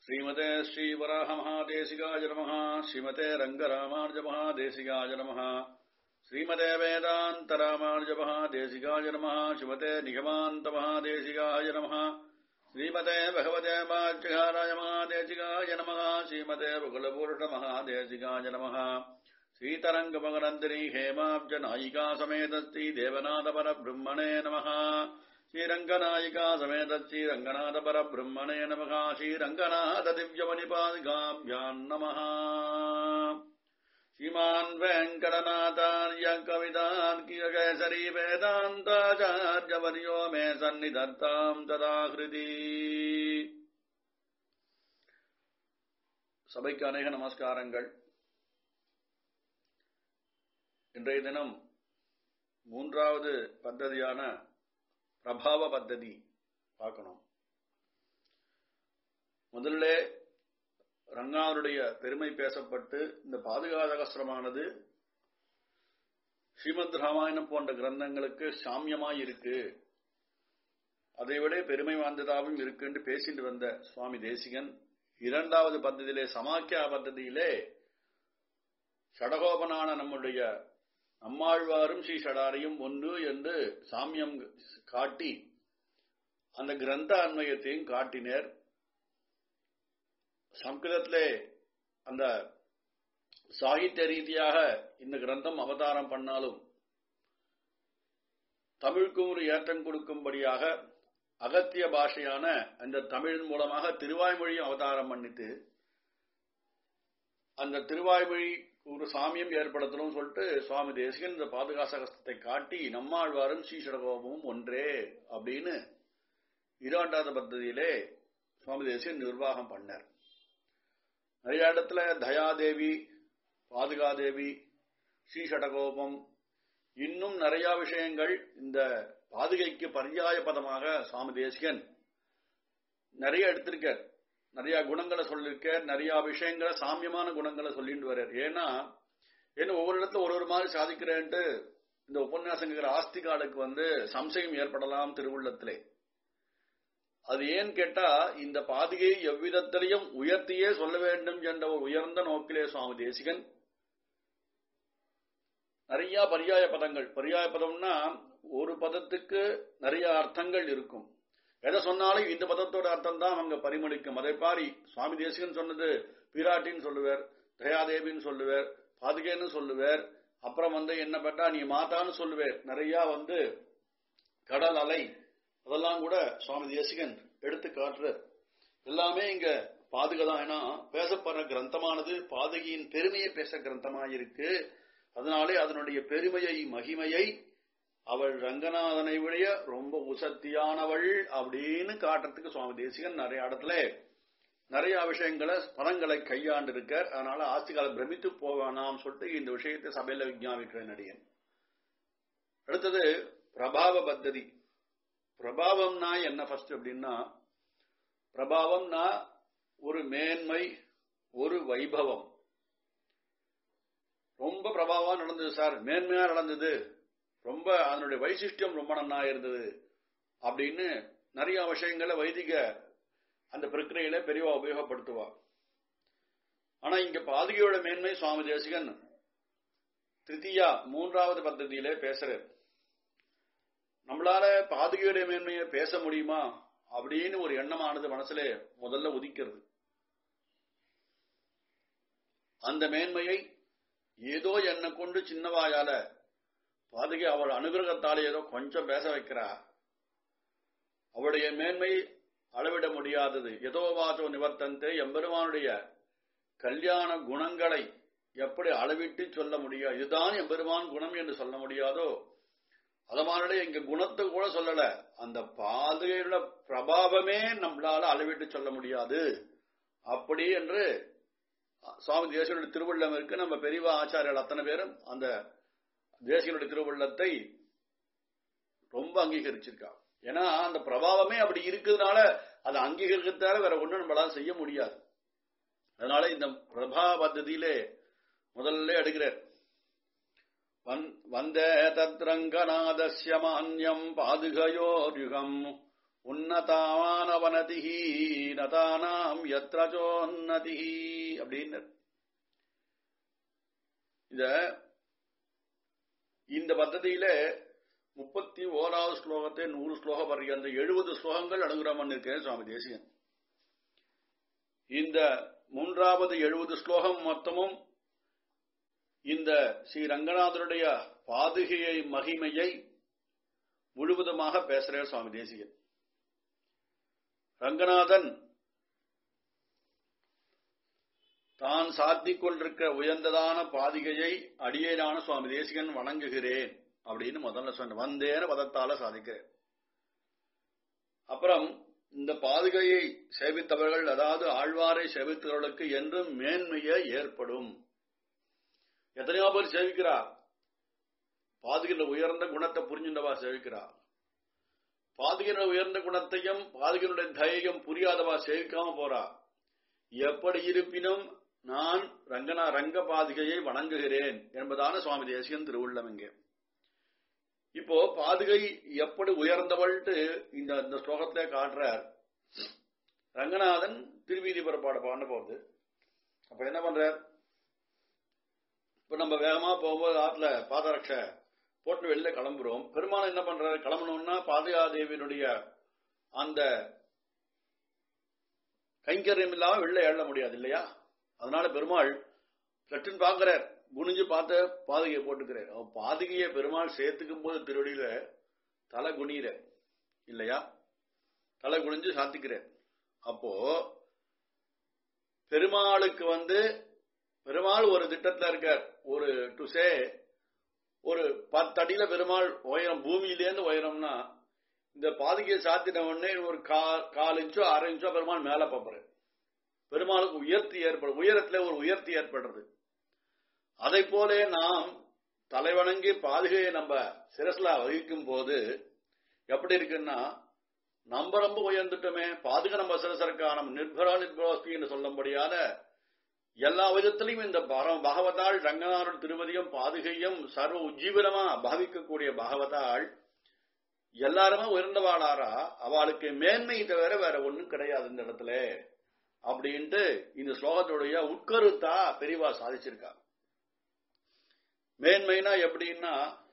श्रीमते श्रीवराहमहादेशिकाय नमः श्रीमते रङ्गरामार्जमहादेशिकाय नमः श्रीमते वेदान्तरामार्जमहादेशिकाय नमः श्रीमते निगमान्तमहादेशिकाय नमः श्रीमते भगवते वाच्यहाराय महादेशिकाय नमः श्रीमते बकुलपूर्णमहादेशिकाय नमः श्रीतरङ्गमगनन्दिनी हेमाब्ज नायिका समेतस्ति देवनाथपरब्रह्मणे नमः श्रीरङ्गनायिका समेत श्रीरङ्गनाथपरब्रह्मणे नमः श्रीरङ्गनाथदिव्यमणिपादिकाभ्याम् नमः श्रीमान् वेङ्कटनाथार्य कवितार्कियकेसरी वेदान्ताचार्यवर्यो मे सन्निधत्ताम् तदाकृति சபைக்கு அநேக நமஸ்காரங்கள் இன்றைய தினம் மூன்றாவது பத்ததியான பிரபாவ பத்ததி பார்க்கணும் முதல்ல ரங்காருடைய பெருமை பேசப்பட்டு இந்த பாதுகாதகஸ்திரமானது ஸ்ரீமத் ராமாயணம் போன்ற கிரந்தங்களுக்கு சாமியமாய் இருக்கு அதை விட பெருமை வாய்ந்ததாகவும் இருக்கு என்று பேசிட்டு வந்த சுவாமி தேசிகன் இரண்டாவது பദ്ധதியிலே சமாக்கியா பദ്ധதியிலே ஷடகோபனான நம்முடைய நம்மாழ்வாரும் ஸ்ரீ ஷடாரியும் ஒன்று என்று சாமியம் காட்டி அந்த கிரந்த அன்மயத்தையும் காட்டினர் சம்ஸ்கிருதத்திலே அந்த சாகித்ய ரீதியாக இந்த கிரந்தம் அவதாரம் பண்ணாலும் தமிழுக்கும் ஒரு ஏற்றம் கொடுக்கும்படியாக அகத்திய பாஷையான அந்த தமிழ் மூலமாக திருவாய்மொழியும் அவதாரம் பண்ணிட்டு அந்த திருவாய்மொழி ஒரு சாமியம் ஏற்படுத்தணும் சொல்லிட்டு சுவாமி தேசிகன் இந்த பாதுகாசகஸ்தத்தை காட்டி நம்மாழ்வாரும் ஸ்ரீஷடகோபமும் ஒன்றே அப்படின்னு இரண்டாவது பദ്ധதியிலே சுவாமி தேசிகன் நிர்வாகம் பண்ணார் நிறைய இடத்துல தயாதேவி பாதுகாதேவி ஸ்ரீஷடகோபம் இன்னும் நிறைய விஷயங்கள் இந்த பாதுகைக்கு பர்யாய பதமாக சுவாமி தேசிகன் நிறைய எடுத்திருக்கார் நிறைய குணங்களை சொல்லிருக்கார் நிறைய விஷயங்களை சாமியமான குணங்களை சொல்லிட்டு வர்றார் ஏன்னா ஏன்னா ஒவ்வொரு இடத்துல ஒரு ஒரு மாதிரி சாதிக்கிறேன்ட்டு இந்த உபன்யாசங்கிற ஆஸ்திகாலுக்கு வந்து சம்சயம் ஏற்படலாம் திருவுள்ளத்திலே அது ஏன் கேட்டா இந்த பாதிகையை எவ்விதத்திலையும் உயர்த்தியே சொல்ல வேண்டும் என்ற ஒரு உயர்ந்த நோக்கிலே சுவாமி தேசிகன் நிறைய பரியாய பதங்கள் பரியாய பதம்னா ஒரு பதத்துக்கு நிறைய அர்த்தங்கள் இருக்கும் எதை சொன்னாலும் இந்த பதத்தோட அர்த்தம் தான் அவங்க பரிமளிக்கும் அதே பாரி சுவாமி தேசிகன் சொன்னது பிராட்டின்னு சொல்லுவார் தயாதேவின்னு சொல்லுவார் பாதுகேன்னு சொல்லுவார் அப்புறம் வந்து என்ன பட்டா நீ மாதான்னு சொல்லுவேர் நிறைய வந்து கடல் அலை அதெல்லாம் கூட சுவாமி தேசிகன் எடுத்து காட்டுறார் எல்லாமே இங்க பாதுகை தான் ஏன்னா பேசப்படுற கிரந்தமானது பாதுகையின் பெருமையை பேச கிரந்தமாயிருக்கு அதனாலே அதனுடைய பெருமையை மகிமையை அவள் ரங்கநாதனை விட ரொம்ப உசத்தியானவள் அப்படின்னு காட்டுறதுக்கு சுவாமி தேசிகன் நிறைய இடத்துல நிறைய விஷயங்களை பதங்களை கையாண்டு இருக்கார் அதனால ஆஸ்திகால பிரமித்து போவானாம் சொல்லிட்டு இந்த விஷயத்தை சபையில விஜாபிக்கிறேன் நடிகன் அடுத்தது பிரபாவ பத்ததி பிரபாவம்னா என்ன ஃபர்ஸ்ட் அப்படின்னா பிரபாவம்னா ஒரு மேன்மை ஒரு வைபவம் ரொம்ப பிரபாவம் நடந்தது சார் மேன்மையா நடந்தது ரொம்ப அதனுடைய வைசிஷ்டியம் ரொம்ப நன்னா இருந்தது அப்படின்னு நிறைய விஷயங்களை வைதிக அந்த பிரக்கிரையில பெரியவா உபயோகப்படுத்துவா ஆனா இங்க பாதுகையோட மேன்மை சுவாமி தேசிகன் திருத்தியா மூன்றாவது பദ്ധதியில பேசுறார் நம்மளால பாதுகையோட மேன்மையை பேச முடியுமா அப்படின்னு ஒரு எண்ணமானது மனசுல முதல்ல உதிக்கிறது அந்த மேன்மையை ஏதோ என்னை கொண்டு சின்னவாயால பாதுகை அவள் அனுகிரகத்தாலே ஏதோ கொஞ்சம் பேச வைக்கிறா அவளுடைய மேன்மை அளவிட முடியாதது ஏதோ வாச்சோ நிவர்த்தந்தே எம்பெருமானுடைய கல்யாண குணங்களை எப்படி அளவிட்டு சொல்ல முடியாது இதுதான் எம்பெருமான் குணம் என்று சொல்ல முடியாதோ அதமானே இங்க குணத்தை கூட சொல்லல அந்த பாதுகையோட பிரபாவமே நம்மளால அளவிட்டு சொல்ல முடியாது அப்படி என்று சுவாமி தேசியனுடைய திருவள்ளம் இருக்கு நம்ம பெரியவா ஆச்சாரியர்கள் அத்தனை பேரும் அந்த தேசியனுடைய திருவள்ளத்தை ரொம்ப அங்கீகரிச்சிருக்கா ஏன்னா அந்த பிரபாவமே அப்படி இருக்கிறதுனால அதை அங்கீகரிக்கிறதால வேற ஒண்ணும் நம்மளால செய்ய முடியாது அதனால இந்த பிரபா பദ്ധதியிலே முதல்ல எடுக்கிறார் வந்தே தத்ரங்கநாதஸ்ய மான்யம் பாதுகையோர்யுகம் உன்னதானவனதி நதானாம் யத்ரஜோன்னதி அப்படின்னு இத இந்த பத்ததியில முப்பத்தி ஓராவது ஸ்லோகத்தை நூறு ஸ்லோகம் பர்யந்த எழுபது ஸ்லோகங்கள் அனுகிரகம் பண்ணிருக்கேன் சுவாமி தேசிகன் இந்த மூன்றாவது எழுபது ஸ்லோகம் மொத்தமும் இந்த ஸ்ரீ ரங்கநாதருடைய பாதுகையை மகிமையை முழுவதுமாக பேசுறார் சுவாமி தேசிகன் ரங்கநாதன் தான் சாத்திக் கொண்டிருக்க உயர்ந்ததான பாதிகையை அடியேனான சுவாமி தேசிகன் வணங்குகிறேன் அப்படின்னு முதல்ல சொன்ன வந்தேன பதத்தால சாதிக்கிறேன் அப்புறம் இந்த பாதுகையை சேவித்தவர்கள் அதாவது ஆழ்வாரை சேவித்தவர்களுக்கு என்றும் மேன்மையே ஏற்படும் எத்தனையோ பேர் சேவிக்கிறா பாதுகின்ற உயர்ந்த குணத்தை புரிஞ்சுண்டவா சேவிக்கிறா பாதுகின்ற உயர்ந்த குணத்தையும் பாதுகினுடைய தைரியம் புரியாதவா சேவிக்காம போறா எப்படி இருப்பினும் நான் ரங்கனா ரங்க பாதுகையை வணங்குகிறேன் என்பதான சுவாமி தேசியன் திருவுள்ளம் இங்கே இப்போ பாதுகை எப்படி உயர்ந்தவள்ட்டு இந்த இந்த ஸ்லோகத்திலே காட்டுறார் ரங்கநாதன் திருவீதி புறப்பாடு பாட போகுது அப்ப என்ன பண்றார் இப்ப நம்ம வேகமா போகும்போது ஆத்துல பாதரட்ச போட்டு வெளில கிளம்புறோம் பெருமாள் என்ன பண்றாரு கிளம்பணும்னா பாதுகாதேவியினுடைய அந்த கைங்கரியம் இல்லாம வெளில எழ முடியாது இல்லையா அதனால பெருமாள் சட்டுன்னு பாக்குறார் குனிஞ்சு பார்த்த பாதுகையை போட்டுக்கிறார் அவன் பாதுகையை பெருமாள் சேர்த்துக்கும் போது திருவடியில தலை குனிற இல்லையா தலை குனிஞ்சு சாத்திக்கிறார் அப்போ பெருமாளுக்கு வந்து பெருமாள் ஒரு திட்டத்துல இருக்கார் ஒரு டு சே ஒரு பத்து அடியில பெருமாள் உயரம் பூமியிலேருந்து உயரம்னா இந்த பாதுகையை சாத்தின உடனே ஒரு கால் இன்ச்சோ அரை இன்ச்சோ பெருமாள் மேல பார்ப்பாரு பெருமாளுக்கு உயர்த்தி ஏற்படும் உயரத்துல ஒரு உயர்த்தி ஏற்படுறது அதை போல நாம் தலைவணங்கி பாதுகையை நம்ம சிரஸ்ல வகிக்கும் போது எப்படி இருக்குன்னா நம்ம ரொம்ப உயர்ந்துட்டோமே பாதுகா நம்ம சிரசருக்கா நம்ம நிர்பரா நிர்பரோஸ்தி என்று சொல்லும்படியான எல்லா விதத்திலையும் இந்த பகவதாள் ரங்கநாதன் திருவதியும் பாதுகையும் சர்வ உஜ்ஜீவனமா பாவிக்கக்கூடிய பகவதாள் எல்லாருமே உயர்ந்தவாளாரா அவளுக்கு மேன்மை தவிர வேற ஒண்ணும் கிடையாது இந்த இடத்துல அப்படின்ட்டு இந்த ஸ்லோகத்துடைய உட்கருத்தா பெரிவா சாதிச்சிருக்கா மேன்மைனா எப்படின்னா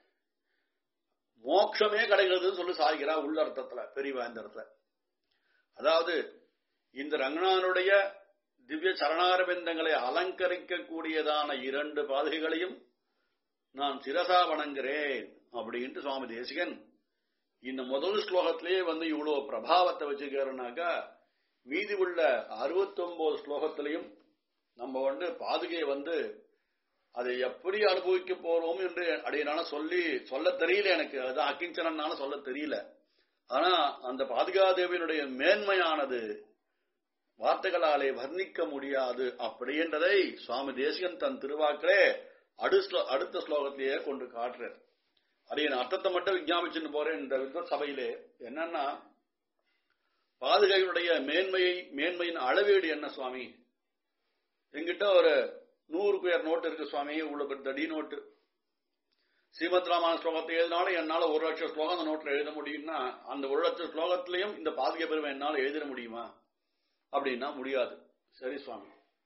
மோட்சமே கிடைக்கிறதுன்னு சொல்லி சாதிக்கிறா உள்ள அர்த்தத்துல பெரியவா இந்த இடத்துல அதாவது இந்த ரங்கநாதனுடைய திவ்ய சரணாரவிந்தங்களை அலங்கரிக்க கூடியதான இரண்டு பாதைகளையும் நான் சிரசா வணங்குறேன் அப்படின்ட்டு சுவாமி தேசிகன் இந்த முதல் ஸ்லோகத்திலேயே வந்து இவ்வளவு பிரபாவத்தை வச்சுக்கிறனாக்கா மீதி உள்ள அறுபத்தி ஒன்பது ஸ்லோகத்திலையும் நம்ம வந்து பாதுகையை வந்து அதை எப்படி அனுபவிக்க போறோம் என்று அடையினால சொல்லி சொல்ல தெரியல எனக்கு அது அக்கிஞ்சனால சொல்ல தெரியல ஆனா அந்த பாதுகாதேவியினுடைய மேன்மையானது வார்த்தைகளாலே வர்ணிக்க முடியாது அப்படின்றதை சுவாமி தேசிகன் தன் திருவாக்களே அடுத்த ஸ்லோகத்திலேயே கொண்டு காட்டுறார் அதை என் அர்த்தத்தை மட்டும் விஞ்ஞாபிச்சுன்னு போறேன் இந்த வித்வத் சபையிலே என்னன்னா பாதுகையினுடைய மேன்மையை மேன்மையின் அளவீடு என்ன சுவாமி எங்கிட்ட ஒரு நூறு பேர் நோட்டு இருக்கு சுவாமி இவ்வளவு தடி நோட்டு ஸ்ரீமத் ராமான ஸ்லோகத்தை எழுதினாலும் என்னால ஒரு லட்சம் ஸ்லோகம் அந்த நோட்டில் எழுத முடியும்னா அந்த ஒரு லட்சம் ஸ்லோகத்திலையும் இந்த பாதுகை பெருமை என்னால் எழுதிட முடியுமா அப்படின்னா முடியாது சரி சுவாமி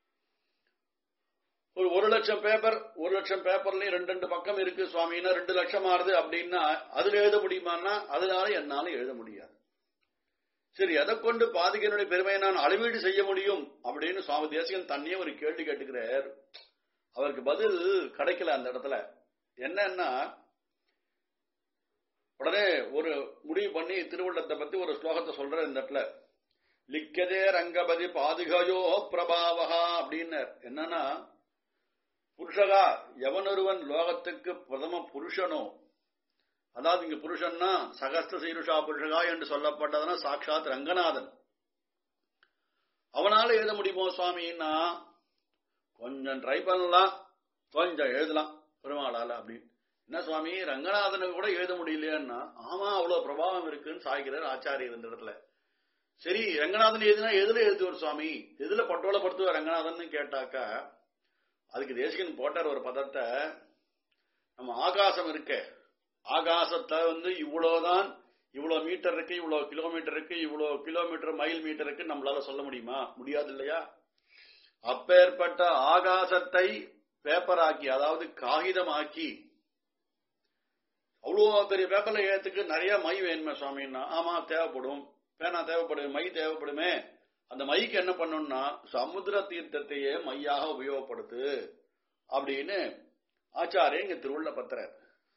ஒரு ஒரு லட்சம் பேப்பர் ஒரு லட்சம் பேப்பர்லயும் ரெண்டு ரெண்டு பக்கம் இருக்கு சுவாமின்னா ரெண்டு லட்சம் ஆறுது அப்படின்னா அதுல எழுத முடியுமான்னா அதனால என்னால எழுத முடியாது சரி எதை கொண்டு பாதுகையினுடைய பெருமையை நான் அளவீடு செய்ய முடியும் அப்படின்னு சுவாமி தேசிகன் தண்ணியே ஒரு கேள்வி கேட்டுக்கிறார் அவருக்கு பதில் கிடைக்கல அந்த இடத்துல என்னன்னா உடனே ஒரு முடிவு பண்ணி திருவள்ளத்தை பத்தி ஒரு ஸ்லோகத்தை சொல்ற இந்த இடத்துல லிக்கதே ரங்கபதி பாதுகையோ பிரபாவகா அப்படின்னார் என்னன்னா புருஷகா எவனொருவன் லோகத்துக்கு பிரதம புருஷனோ அதாவது இங்க புருஷன்னா சகஸ்த சீருஷா புருஷகா என்று சொல்லப்பட்டதுன்னா சாட்சாத் ரங்கநாதன் அவனால எழுத முடியுமோ சுவாமின்னா கொஞ்சம் ட்ரை பண்ணலாம் கொஞ்சம் எழுதலாம் பெருமாளால அப்படின்னு என்ன சுவாமி ரங்கநாதனுக்கு கூட எழுத முடியலையான்னா ஆமா அவ்வளவு பிரபாவம் இருக்குன்னு சாய்கிறார் ஆச்சாரியர் இந்த இடத்துல சரி ரங்கநாதன் எதுனா எதுல எழுதுவார் சுவாமி எதுல பட்டோல படுத்துவார் ரங்கநாதன் கேட்டாக்கா அதுக்கு தேசிகன் போட்டார் ஒரு பதத்தை நம்ம ஆகாசம் இருக்க ஆகாசத்தை வந்து இவ்வளவுதான் இவ்வளவு மீட்டர் இருக்கு இவ்வளவு கிலோமீட்டர் இருக்கு இவ்வளவு கிலோமீட்டர் மைல் மீட்டர் இருக்கு நம்மளால சொல்ல முடியுமா முடியாது இல்லையா அப்பேற்பட்ட ஆகாசத்தை பேப்பராக்கி அதாவது காகிதமாக்கி அவ்வளவு பெரிய பேப்பர்ல ஏத்துக்கு நிறைய மை வேணுமே சுவாமின்னா ஆமா தேவைப்படும் பேனா தேவைப்படுமே மை தேவைப்படுமே அந்த மைக்கு என்ன பண்ணணும்னா சமுத்திர தீர்த்தத்தையே மையாக உபயோகப்படுத்து அப்படின்னு ஆச்சாரிய இங்க திருவுள்ள பத்திர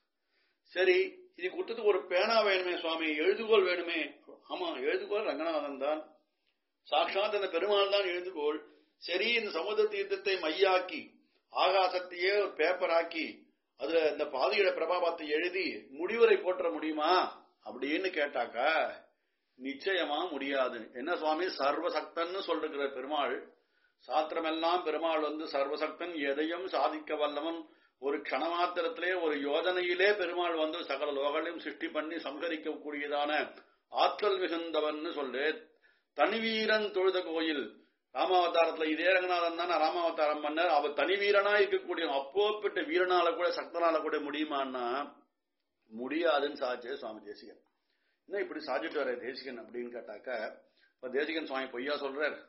சரி இது கொடுத்தது ஒரு பேனா வேணுமே சுவாமி எழுதுகோல் வேணுமே ஆமா எழுதுகோல் ரங்கநாதன் தான் சாட்சாத் அந்த பெருமாள் தான் எழுதுகோல் சரி இந்த சமுதிர தீர்த்தத்தை மையாக்கி ஆகாசத்தையே ஒரு பேப்பர் ஆக்கி அதுல இந்த பாதியோட பிரபாவத்தை எழுதி முடிவுரை போற்ற முடியுமா அப்படின்னு கேட்டாக்கா நிச்சயமா முடியாது என்ன சுவாமி சர்வசக்தன்னு சொல்லிருக்கிற பெருமாள் சாத்திரமெல்லாம் பெருமாள் வந்து சர்வசக்தன் எதையும் சாதிக்க வல்லவன் ஒரு க்ஷணமாத்திரத்திலே ஒரு யோஜனையிலே பெருமாள் வந்து சகல லோகங்களையும் சிருஷ்டி பண்ணி சம்ஹரிக்க கூடியதான ஆற்றல் மிகுந்தவன் சொல்லு தனிவீரன் தொழுத கோயில் ராமாவதாரத்துல இதே ரங்கநாதன் தான் ராமாவதாரம் பண்ணார் அவர் தனி வீரனா இருக்கக்கூடிய அப்போப்பட்ட வீரனால கூட சக்தனால கூட முடியுமான்னா முடியாதுன்னு சாச்சே சுவாமி தேசிகன் என்ன இப்படி சாதிட்டு வர தேசிகன் அப்படின்னு கேட்டாக்க இப்ப தேசிகன் சுவாமி பொய்யா சொல்றார்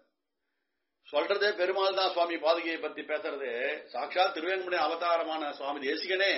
சொல்றதே பெருமாள் தான் சுவாமி பாதுகையை பத்தி பேசுறது சாட்சாத் திருவேங்கமுடி அவதாரமான சுவாமி தேசிகனே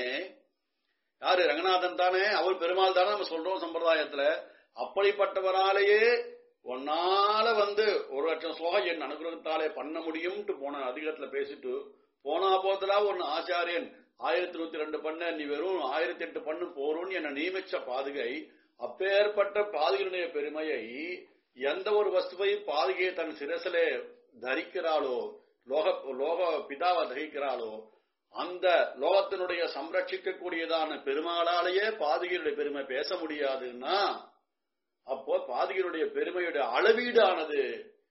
யாரு ரங்கநாதன் தானே அவர் பெருமாள் தானே நம்ம சொல்றோம் சம்பிரதாயத்துல அப்படிப்பட்டவராலேயே உன்னால வந்து ஒரு லட்சம் ஸ்லோகம் என் அனுகிரகத்தாலே பண்ண முடியும்ட்டு போன அதிகத்துல பேசிட்டு போனா போதலா ஒன்னு ஆச்சாரியன் ஆயிரத்தி நூத்தி ரெண்டு பண்ண நீ வெறும் ஆயிரத்தி எட்டு பண்ணு போறோம்னு என்ன நியமிச்ச பாதுகை அப்பேற்பட்ட பாதுகையினுடைய பெருமையை எந்த ஒரு வஸ்துவை பாதுகையை தன் சிரசிலே தரிக்கிறாளோ லோக லோக பிதாவை தரிக்கிறாளோ அந்த லோகத்தினுடைய சம்ரட்சிக்க கூடியதான பெருமாளாலேயே பாதுகையுடைய பெருமை பேச முடியாதுன்னா அப்போ பாதிகளுடைய பெருமையுடைய அளவீடானது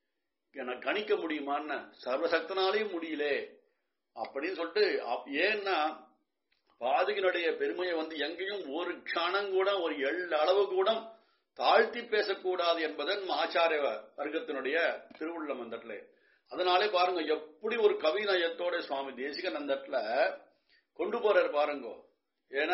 என கணிக்க முடியுமான்னு சர்வசக்தனாலையும் முடியலே அப்படின்னு சொல்லிட்டு ஏன்னா பாதிகளுடைய பெருமையை வந்து எங்கேயும் ஒரு க்ஷணம் கூட ஒரு எள் அளவு கூட தாழ்த்தி பேசக்கூடாது என்பதன் ஆச்சாரிய வர்க்கத்தினுடைய திருவுள்ளம் அந்த இடத்துல அதனாலே பாருங்க எப்படி ஒரு கவிநயத்தோட சுவாமி தேசிகன் அந்த இடத்துல கொண்டு போறாரு பாருங்க ஏன்னா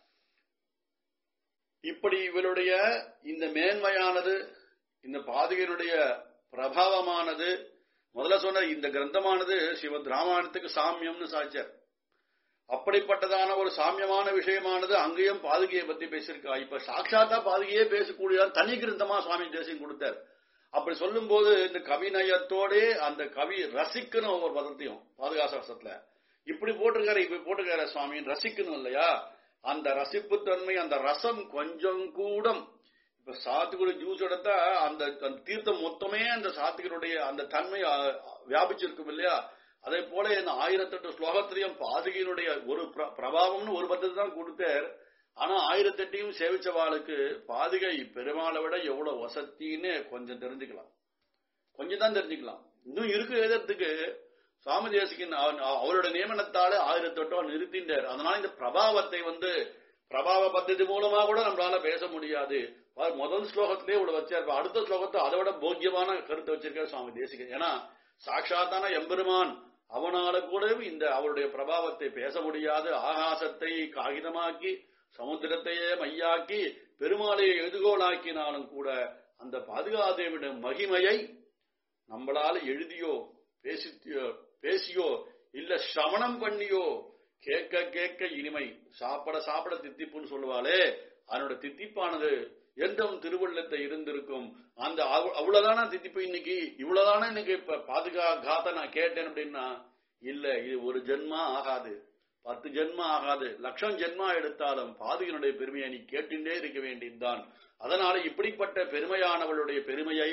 இப்படி இவருடைய இந்த மேன்மையானது இந்த பாதகனுடைய பிரபாவமானது முதல்ல சொன்ன இந்த கிரந்தமானது சிவத் ராமாயணத்துக்கு சாமியம்னு சாச்சார் அப்படிப்பட்டதான ஒரு சாமியமான விஷயமானது அங்கேயும் பாதுகையை பத்தி பேசியிருக்கா இப்ப சாட்சாத்தா பாதுகையே பேசக்கூடிய தனி கிரந்தமா சுவாமி தேசியம் கொடுத்தார் அப்படி சொல்லும் போது இந்த கவிநயத்தோட அந்த கவி ரசிக்கணும் ஒவ்வொரு பதத்தையும் பாதுகாசாசத்துல இப்படி போட்டிருக்காரு இப்படி போட்டிருக்காரு சுவாமி ரசிக்கணும் இல்லையா அந்த ரசிப்பு தன்மை அந்த ரசம் கொஞ்சம் கூட இப்ப சாத்துக்குடி ஜூஸ் எடுத்தா அந்த தீர்த்தம் மொத்தமே அந்த சாத்துக்களுடைய அந்த தன்மை வியாபிச்சிருக்கும் இல்லையா அதே போல இந்த ஆயிரத்தெட்டு ஸ்லோகத்திலையும் பாதுகையினுடைய ஒரு பிரபாவம்னு ஒரு பத்தத்தை தான் கொடுத்தார் ஆனா ஆயிரத்தெட்டையும் சேவிச்சவாளுக்கு பாதுகை பெருமாளை விட எவ்வளவு வசத்தின்னு கொஞ்சம் தெரிஞ்சுக்கலாம் கொஞ்சம் தான் தெரிஞ்சுக்கலாம் இன்னும் இருக்கு எழுதுறதுக்கு சுவாமி தேசிகன் அவரோட நியமனத்தால ஆயிரத்தி எட்டோ நிறுத்தின்றார் அதனால இந்த பிரபாவத்தை வந்து பிரபாவ பద్ధதி மூலமா கூட நம்மளால பேச முடியாது முதல் ஸ்லோகத்திலே இவ்வளவு வச்சார் அடுத்த ஸ்லோகத்தை அதை விட போக்கியமான கருத்தை வச்சிருக்காரு சுவாமி தேசிகன் ஏன்னா சாட்சாத்தான எம்பெருமான் அவனால கூட இந்த அவருடைய பிரபாவத்தை பேச முடியாது ஆகாசத்தை காகிதமாக்கி சமுத்திரத்தையே மையாக்கி பெருமாளையை எழுதுகோளாக்கினாலும் கூட அந்த பாதுகாதேவிட மகிமையை நம்மளால எழுதியோ பேசியோ பேசியோ இல்ல சிரவணம் பண்ணியோ கேட்க கேட்க இனிமை சாப்பிட சாப்பிட தித்திப்புன்னு சொல்லுவாளே அதனோட தித்திப்பானது எந்தம் திருவள்ளத்தை இருந்திருக்கும் அந்த அவ்வளவுதானா தித்திப்பு இன்னைக்கு இவ்வளவுதானே இன்னைக்கு இப்ப பாதுகா காத்த நான் கேட்டேன் அப்படின்னா இல்ல இது ஒரு ஜென்மா ஆகாது பத்து ஜென்மா ஆகாது லட்சம் ஜென்மா எடுத்தாலும் பாதுகனுடைய பெருமையை நீ கேட்டுட்டே இருக்க வேண்டியதுதான் அதனால இப்படிப்பட்ட பெருமையானவளுடைய பெருமையை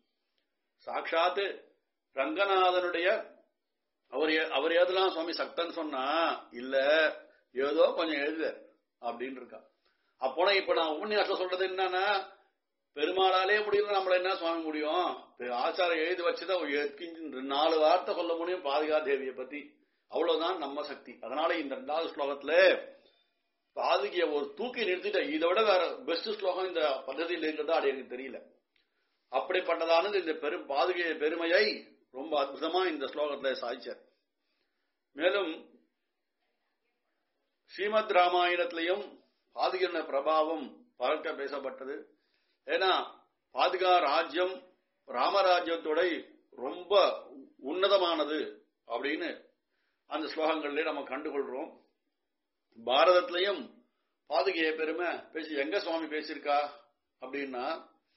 சாட்சாத்து ரங்கநாதனுடைய அவர் அவர் ஏதெல்லாம் சுவாமி சக்தன் சொன்னா இல்ல ஏதோ கொஞ்சம் எழுத அப்படின்னு இருக்கா அப்போனா இப்ப நான் உபன்யாசம் சொல்றது என்னன்னா பெருமாளாலே முடியல நம்மள என்ன சுவாமி முடியும் ஆச்சாரம் எழுதி வச்சுதான் நாலு வார்த்தை சொல்ல முடியும் பாதுகா தேவியை பத்தி அவ்வளவுதான் நம்ம சக்தி அதனால இந்த ரெண்டாவது ஸ்லோகத்துல பாதுகிய ஒரு தூக்கி நிறுத்திட்ட இதை விட வேற பெஸ்ட் ஸ்லோகம் இந்த பദ്ധதியில் இருக்கிறதா அது எனக்கு தெரியல அப்படிப்பட்டதானது இந்த பெரும் பாதுகை பெருமையை ரொம்ப அற்புதமா இந்த ஸ்லோகத்துல சாய்ச்சார் மேலும் ஸ்ரீமத் ராமாயணத்திலையும் பாதுகையின பிரபாவம் பறக்க பேசப்பட்டது ஏன்னா பாதுகா ராஜ்யம் ராமராஜ்யத்தோட ரொம்ப உன்னதமானது அப்படின்னு அந்த ஸ்லோகங்கள்லயே நம்ம கண்டுகொள்றோம் பாரதத்திலையும் பாதுகைய பெருமை பேசி எங்க சுவாமி பேசியிருக்கா அப்படின்னா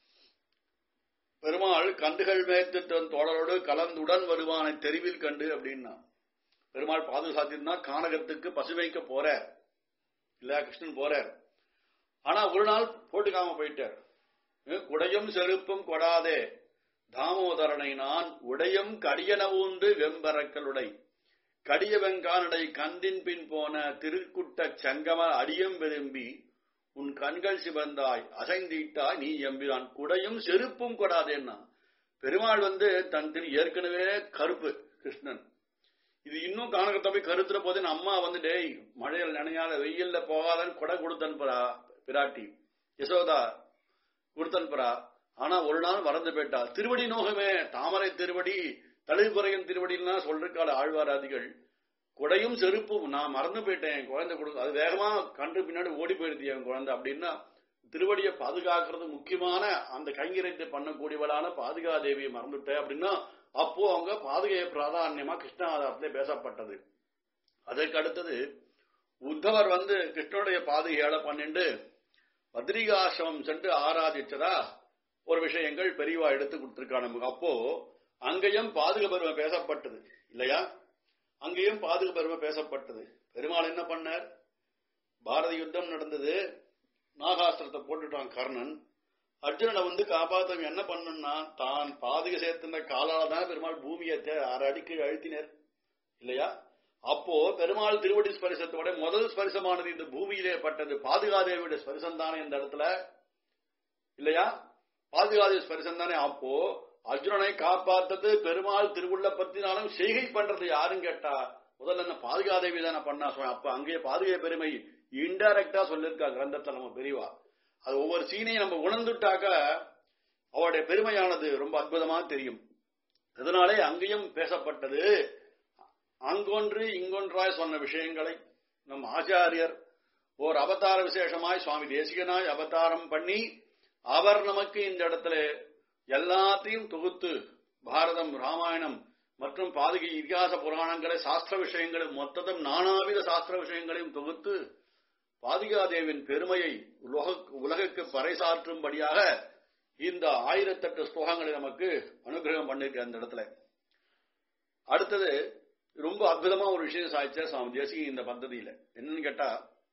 பெருமாள் கண்டுகள் மேய்த்து தன் தோழரோடு கலந்துடன் வருவானை தெருவில் கண்டு அப்படின்னா பெருமாள் பாதுகாத்திருந்தா கானகத்துக்கு பசுமைக்க போறார் இல்ல கிருஷ்ணன் போறார் ஆனா ஒரு நாள் போட்டுக்காம போயிட்டார் குடையும் செருப்பும் கொடாதே தாமோதரனை நான் உடையும் கடியன ஊந்து வெம்பரக்களுடை கடிய வெங்கானடை கந்தின் பின் போன திருக்குட்ட சங்கம அடியம் விரும்பி உன் கண்கள் சிவந்தாய் அசைந்தீட்டாய் நீ எம்பிரான் குடையும் செருப்பும் கொடாதேன்னா பெருமாள் வந்து தன் திரு ஏற்கனவே கருப்பு கிருஷ்ணன் இது இன்னும் காணகத்தை போய் கருத்துற போது அம்மா வந்து டேய் மழையில் நினையாத வெயில்ல போகாதன்னு கொடை கொடுத்தனுப்புறா பிராட்டி யசோதா கொடுத்தனுப்புறா ஆனா ஒரு நாள் மறந்து போயிட்டா திருவடி நோகமே தாமரை திருவடி தழுகுறையின் திருவடிலாம் சொல்றாள் ஆழ்வாராதிகள் குடையும் செருப்பும் நான் மறந்து போயிட்டேன் என் குழந்தை கொடுக்க அது வேகமா கண்டு பின்னாடி ஓடி போயிருது என் குழந்தை அப்படின்னா திருவடியை பாதுகாக்கிறது முக்கியமான அந்த கைங்கரியத்தை பண்ணக்கூடியவளான பாதுகா தேவியை மறந்துட்டேன் அப்படின்னா அப்போ அவங்க பாதுகைய பிராதான்யமா கிருஷ்ணாதாரத்திலே பேசப்பட்டது அதற்கு அடுத்தது உத்தவர் வந்து கிருஷ்ணனுடைய பாதுகையால பண்ணிண்டு பத்ரிகாசிரமம் சென்று ஆராதிச்சதா ஒரு விஷயங்கள் பெரியவா எடுத்து கொடுத்திருக்கா நமக்கு அப்போ அங்கேயும் பாதுக பெருமை பேசப்பட்டது இல்லையா அங்கேயும் பாதுக பெருமை பேசப்பட்டது பெருமாள் என்ன பண்ணார் பாரத யுத்தம் நடந்தது நாகாஸ்திரத்தை போட்டுட்டான் கர்ணன் அர்ஜுனனை வந்து காப்பாத்தவன் என்ன பண்ணா தான் பாதுக சேர்த்திருந்த காலால தான் பெருமாள் பூமியை அரை அடிக்கு அழுத்தினர் இல்லையா அப்போ பெருமாள் திருவடி ஸ்பரிசத்தோட முதல் ஸ்பரிசமானது இந்த பூமியிலே பட்டது பாதுகாதேவியுடைய ஸ்பரிசம் தானே இந்த இடத்துல இல்லையா பாதுகாதேவி ஸ்பரிசம் தானே அப்போ அர்ஜுனனை காப்பாத்தது பெருமாள் திருவுள்ள பத்தினாலும் செய்கை பண்றது யாரும் கேட்டா முதல்ல என்ன பாதுகாதேவி தானே பண்ணா அப்ப அங்கேயே பாதுகா பெருமை இன்டைரக்டா சொல்லிருக்கா கிரந்தத்துல நம்ம பெரியவா அது ஒவ்வொரு சீனையும் நம்ம உணர்ந்துட்டாக்க அவருடைய பெருமையானது ரொம்ப அற்புதமா தெரியும் அதனாலே அங்கேயும் பேசப்பட்டது அங்கொன்று இங்கொன்றாய் சொன்ன விஷயங்களை நம் ஆச்சாரியர் ஓர் அவதார விசேஷமாய் சுவாமி தேசிகனாய் அவதாரம் பண்ணி அவர் நமக்கு இந்த இடத்துல எல்லாத்தையும் தொகுத்து பாரதம் ராமாயணம் மற்றும் பாதுகை இதிகாச புராணங்களை சாஸ்திர விஷயங்களை மொத்ததும் நானாவித சாஸ்திர விஷயங்களையும் தொகுத்து பாதுகாதேவின் பெருமையை உலகுக்கு பறைசாற்றும்படியாக இந்த ஆயிரத்தெட்டு ஸ்லோகங்களை நமக்கு அனுகிரகம் பண்ணிருக்க அந்த இடத்துல அடுத்தது ரொம்ப அற்புதமா ஒரு விஷயம் சாதிச்ச சுவாமி தேசிக இந்த பദ്ധதியில என்னன்னு கேட்டா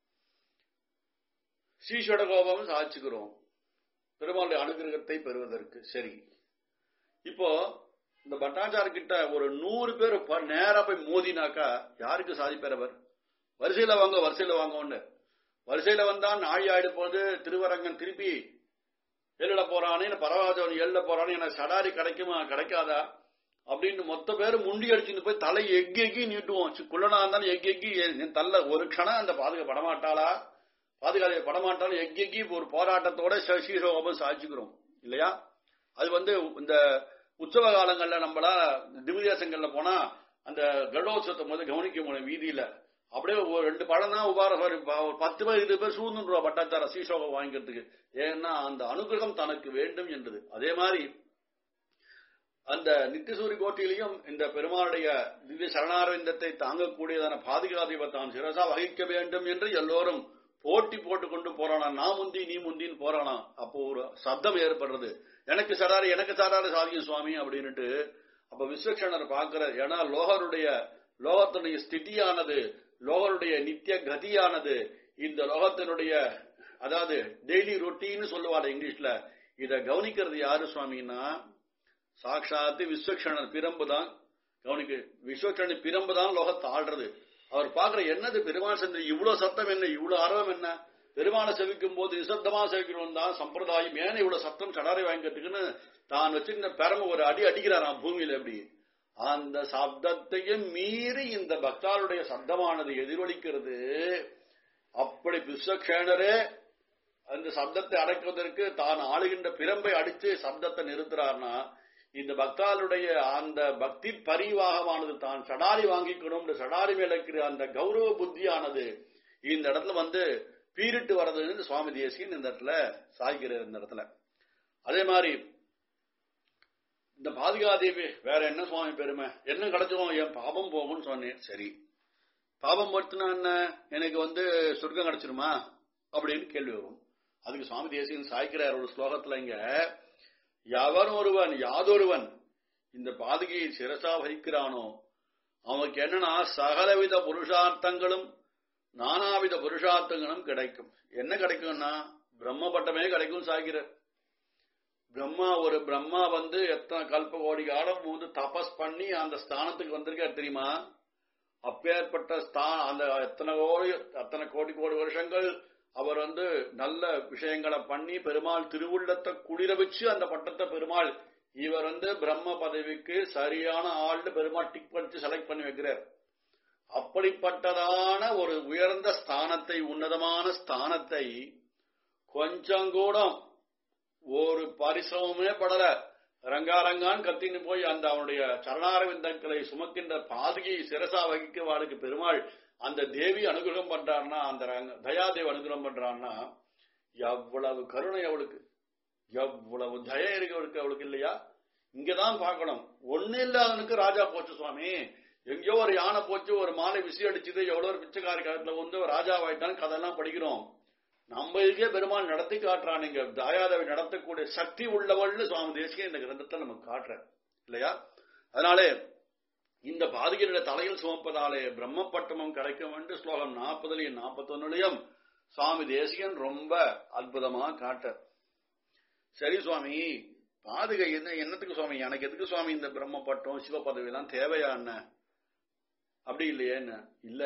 ஸ்ரீஸ்வர கோபம் சாதிச்சுக்கிறோம் பெருமாளுடைய அனுகிரகத்தை பெறுவதற்கு சரி இப்போ இந்த பட்டாச்சார கிட்ட ஒரு நூறு பேர் நேரா போய் மோதினாக்கா யாருக்கு சாதிப்பெறவர் வரிசையில வாங்க வரிசையில வாங்க வரிசையில வந்தா நாழி ஆயிடு போது திருவரங்கன் திருப்பி எல்லிட போறானே பரவாதவன் எல்ல போறானே எனக்கு சடாரி கிடைக்குமா கிடைக்காதா அப்படின்னு மொத்த பேரும் முண்டி அடிச்சுட்டு போய் தலை எக்கி எக்கி நீட்டுவோம் குள்ளனா இருந்தாலும் எக்கி எக்கி என் தள்ள ஒரு க்ஷணம் அந்த பாதுகா படமாட்டாளா பாதுகாப்பு படமாட்டாலும் எக்கி எக்கி ஒரு போராட்டத்தோட ஸ்ரீசோபம் சாதிச்சுக்கிறோம் இல்லையா அது வந்து இந்த உற்சவ காலங்கள்ல நம்மள திவ்யதேசங்கள்ல போனா அந்த கருடோத்சவத்தை முதல் கவனிக்க முடியும் வீதியில அப்படியே ஒரு ரெண்டு பழம் தான் உபார ஒரு பத்து பேர் இருபது பேர் சூழ்ந்துருவா பட்டாச்சார ஸ்ரீசோகம் வாங்கிக்கிறதுக்கு ஏன்னா அந்த அனுகிரகம் தனக்கு வேண்டும் என்றது அதே மாதிரி அந்த நித்தியசூரி கோட்டிலையும் இந்த பெருமாளுடைய திவ்ய சரணாரவிந்தத்தை தாங்கக்கூடியதான பாதுகாதிப தான் சிரசா வகிக்க வேண்டும் என்று எல்லோரும் போட்டி போட்டு கொண்டு போறானா நான் முந்தி நீ முந்தின்னு போறானா அப்போ ஒரு சப்தம் ஏற்படுறது எனக்கு சடாரி எனக்கு சடாரி சாதியும் சுவாமி அப்படின்னுட்டு அப்ப விஸ்வக்ஷணர் பார்க்கிறார் ஏன்னா லோகருடைய லோகத்தினுடைய ஸ்திதியானது லோகருடைய நித்திய கதியானது இந்த லோகத்தினுடைய அதாவது டெய்லி ரொட்டீன்னு சொல்லுவாங்க இங்கிலீஷ்ல இத கவனிக்கிறது யாரு சுவாமின்னா சாட்சாத்து விஸ்வக்ஷணர் பிரம்பு தான் கவனிக்க விஸ்வக்ஷணர் பிரம்பு தான் லோகத்தை ஆள்றது அவர் பாக்குற என்னது பெருமாள் சென்று இவ்வளவு சத்தம் என்ன இவ்வளவு ஆர்வம் என்ன பெருமாளை செவிக்கும் போது நிசப்தமா செவிக்கணும் தான் சம்பிரதாயம் ஏன் இவ்வளவு சத்தம் சடாரை வாங்கிக்கிறதுக்குன்னு தான் வச்சிருந்த பெரம ஒரு அடி அடிக்கிறாராம் பூமியில எப்படி அந்த சப்தத்தையும் மீறி இந்த பக்தாளுடைய சப்தமானது எதிரொலிக்கிறது அப்படி விஸ்வக்ஷேணரே அந்த சப்தத்தை அடக்குவதற்கு தான் ஆளுகின்ற பிரம்பை அடிச்சு சப்தத்தை நிறுத்துறார்னா இந்த பக்தாளுடைய அந்த பக்தி பரிவாகமானது தான் சடாரி வாங்கிக்கணும் சடாரி மேல இருக்கிற அந்த கௌரவ புத்தியானது இந்த இடத்துல வந்து பீரிட்டு வர்றதுன்னு சுவாமி தேசியன் இந்த இடத்துல சாய்கிறார் இந்த இடத்துல அதே மாதிரி இந்த பாதுகாதேவி வேற என்ன சுவாமி பெருமை என்ன கிடைச்சிரும் என் பாபம் போகும்னு சொன்னேன் சரி பாபம் போட்டுனா என்ன எனக்கு வந்து சொர்க்கம் கிடைச்சிருமா அப்படின்னு கேள்வி வரும் அதுக்கு சுவாமி தேசியன் சாய்க்கிறார் ஒரு ஸ்லோகத்துல இங்க எவன் ஒருவன் யாதொருவன் இந்த பாதுகையை சிரசா வகிக்கிறானோ அவனுக்கு என்னன்னா சகலவித புருஷார்த்தங்களும் நானாவித புருஷார்த்தங்களும் கிடைக்கும் என்ன கிடைக்கும்னா பிரம்ம பட்டமே கிடைக்கும் சாய்கிறார் பிரம்மா ஒரு பிரம்மா வந்து எத்தனை கல்ப கோடி காலம் வந்து தபஸ் பண்ணி அந்த ஸ்தானத்துக்கு வந்திருக்கார் தெரியுமா அப்பேற்பட்ட ஸ்தா அந்த எத்தனை கோடி அத்தனை கோடி கோடி வருஷங்கள் அவர் வந்து நல்ல விஷயங்களை பண்ணி பெருமாள் திருவுள்ளத்தை குளிர வச்சு அந்த பட்டத்தை பெருமாள் இவர் வந்து பிரம்ம பதவிக்கு சரியான ஆள்னு பெருமாள் டிக் பண்ணி செலக்ட் பண்ணி வைக்கிறார் அப்படிப்பட்டதான ஒரு உயர்ந்த ஸ்தானத்தை உன்னதமான ஸ்தானத்தை கொஞ்சம் கூட ஒரு பரிசிரமமே படல ரங்காரங்கான் கத்தின்னு போய் அந்த அவனுடைய சரணாரவிந்தங்களை சுமக்கின்ற பாதுகையை சிரசா வகிக்க வாளுக்கு பெருமாள் அந்த தேவி அனுகிரகம் பண்றான்னா அந்த ரங்க- தயாதேவி அனுகிரகம் பண்றான்னா எவ்வளவு கருணை அவளுக்கு எவ்வளவு தய இருக்கு அவளுக்கு அவளுக்கு இல்லையா இங்கதான் பார்க்கணும் ஒண்ணு இல்லாதவனுக்கு ராஜா போச்சு சுவாமி எங்கேயோ ஒரு யானை போச்சு ஒரு மாலை விசி அடிச்சது எவ்வளவு ஒரு பிச்சைக்காரி காலத்துல வந்து ராஜாவாயிட்டான்னு கதெல்லாம் படிக்கிறோம் நம்ம இதுக்கே பெருமாள் நடத்தி காட்டுறான் இங்க தாயாதவை நடத்தக்கூடிய சக்தி உள்ளவள்னு சுவாமி தேசிக இந்த கிரந்தத்தை நமக்கு காட்டுற இல்லையா அதனாலே இந்த பாதுகையுடைய தலையில் சுமப்பதாலே பிரம்மப்பட்டமும் கிடைக்கும் என்று ஸ்லோகம் நாற்பதுலயும் நாற்பத்தொன்னுலயும் சுவாமி தேசிகன் ரொம்ப அற்புதமா காட்ட சரி சுவாமி பாதுகை என்ன என்னத்துக்கு சுவாமி எனக்கு எதுக்கு சுவாமி இந்த பிரம்மப்பட்டம் சிவ பதவி எல்லாம் தேவையா என்ன அப்படி இல்லையே என்ன இல்ல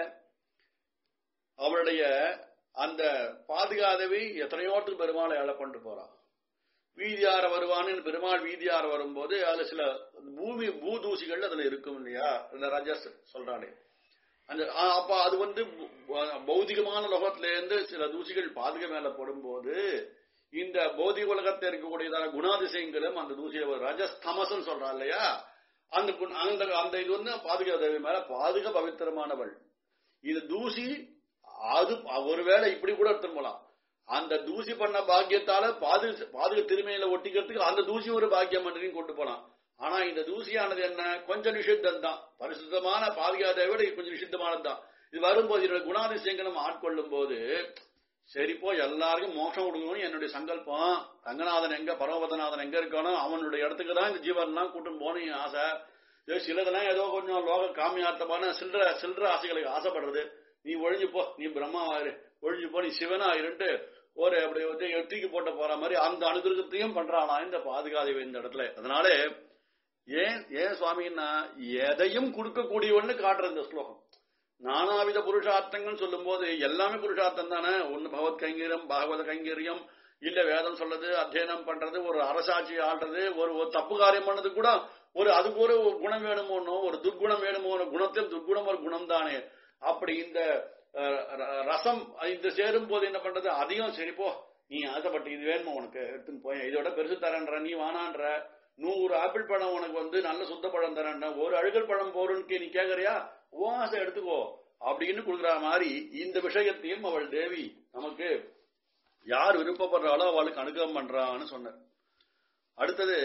அவளுடைய அந்த பாதுகாதவி எத்தனையோட்டு பெருமாளை அழ கொண்டு போறா வீதியார வருவான்னு பெருமாள் வீதியார வரும்போது அதுல சில பூமி பூதூசிகள் அதுல இருக்கும் இல்லையா இந்த ரஜஸ் சொல்றானே அந்த ஆ, அப்ப அது வந்து பௌ- பௌதிகமான லோகத்துல இருந்து சில தூசிகள் பாதுகை மேல படும்போது இந்த பௌதிக உலகத்தில் இருக்கக்கூடியதான குணாதிசயங்களும் அந்த தூசியை ரஜஸ் தமசன் சொல்றா இல்லையா அந்த குண- அந்த அந்த இது வந்து பாதுகா தேவி மேல பாதுக பவித்திரமானவள் இது தூசி அது ஒருவேளை இப்படி கூட எடுத்துன்னு போலாம் அந்த தூசி பண்ண பாக்கியத்தால பாது பாதுக திருமையில ஒட்டிக்கிறதுக்கு அந்த தூசி ஒரு பாக்கியம் பண்ணி கொண்டு போலாம் ஆனா இந்த தூசியானது என்ன கொஞ்சம் நிஷித்தம் தான் பரிசுத்தமான பாதுகாதை விட இது கொஞ்சம் நிஷித்தமானது தான் இது வரும்போது இதோட குணாதிசயங்களை நம்ம ஆட்கொள்ளும் போது சரிப்போ எல்லாருக்கும் மோட்சம் கொடுக்கணும் என்னுடைய சங்கல்பம் ரங்கநாதன் எங்க பரமபதநாதன் எங்க இருக்கானோ அவனுடைய இடத்துக்கு தான் இந்த ஜீவன்லாம் கூட்டும் போகணும் என் ஆசை இது சிலதெல்லாம் ஏதோ கொஞ்சம் லோக காமியார்த்தமான சில்லற சில்லற ஆசைகளுக்கு ஆசைப்படுறது நீ ஒழிஞ்சு போ நீ பிரம்மாவாயிரு ஒழிஞ்சு போ நீ சிவனாயிருன்ட்டு ஒரு அப்படி வந்து எட்டிக்கு போட்ட போற மாதிரி அந்த அனுகிரகத்தையும் பண்றானா இந்த பாதுகாதேவி இந்த இடத்துல அதனால ஏன் ஏன் சுவாமின்னா எதையும் கொடுக்கக்கூடியவன்னு காட்டுற இந்த ஸ்லோகம் நானாவித புருஷார்த்தங்கள் சொல்லும் போது எல்லாமே புருஷார்த்தம் தானே ஒன்னு பகவத் கைங்கரியம் பாகவத கைங்கரியம் இல்ல வேதம் சொல்றது அத்தியனம் பண்றது ஒரு அரசாட்சி ஆள்றது ஒரு ஒரு தப்பு காரியம் பண்ணது கூட ஒரு அதுக்கு ஒரு குணம் வேணுமோனோ ஒரு துர்குணம் வேணுமோ குணத்தில் துர்குணம் ஒரு குணம் தானே அப்படி இந்த அஹ், ர- ரசம் இந்த சேரும் போது என்ன பண்றது அதையும் சரி போ நீ ஆசைப்பட்டு இது வேணுமா உனக்கு எடுத்துன்னு போய் இதோட பெருசு தரேன்ற நீ வானான்ற நூறு ஆப்பிள் பழம் உனக்கு வந்து நல்ல சுத்த பழம் தரேன் ஒரு அழுகல் பழம் போறன்னு நீ கேக்குறியா உன் ஆசை எடுத்துக்கோ அப்படின்னு கொடுக்குற மாதிரி இந்த விஷயத்தையும் அவள் தேவி நமக்கு யார் விருப்பப்படுறாளோ அவளுக்கு அனுகிரகம் பண்றான்னு சொன்னார் அடுத்தது